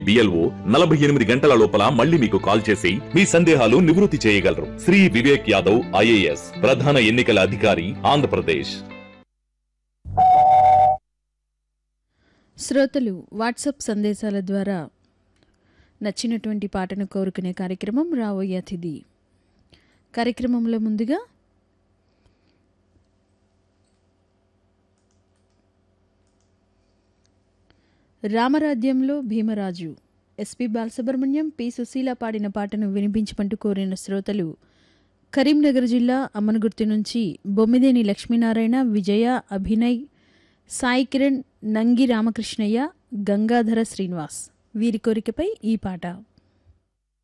BLO నలభై ఎనిమిది గంటల లోపల మళ్ళీ మీకు కాల్ చేసి మీ సందేహాలు నివృత్తి చేయగలరు శ్రీ వివేక్ యాదవ్ ఐఏఎస్ ప్రధాన ఎన్నికల అధికారి ఆంధ్రప్రదేశ్ శ్రోతలు వాట్సాప్ సందేశాల ద్వారా నచ్చినటువంటి పాటను కోరుకునే కార్యక్రమం రాబోయే అతిథి కార్యక్రమంలో ముందుగా రామరాజ్యంలో భీమరాజు ఎస్పి బాలసుబ్రహ్మణ్యం పి సుశీల పాడిన పాటను వినిపించమంటూ కోరిన శ్రోతలు కరీంనగర్ జిల్లా అమ్మనగుర్తి నుంచి బొమ్మిదేని లక్ష్మీనారాయణ విజయ అభినయ్ సాయి కిరణ్ నంగి రామకృష్ణయ్య గంగాధర శ్రీనివాస్ వీరి కోరికపై ఈ పాట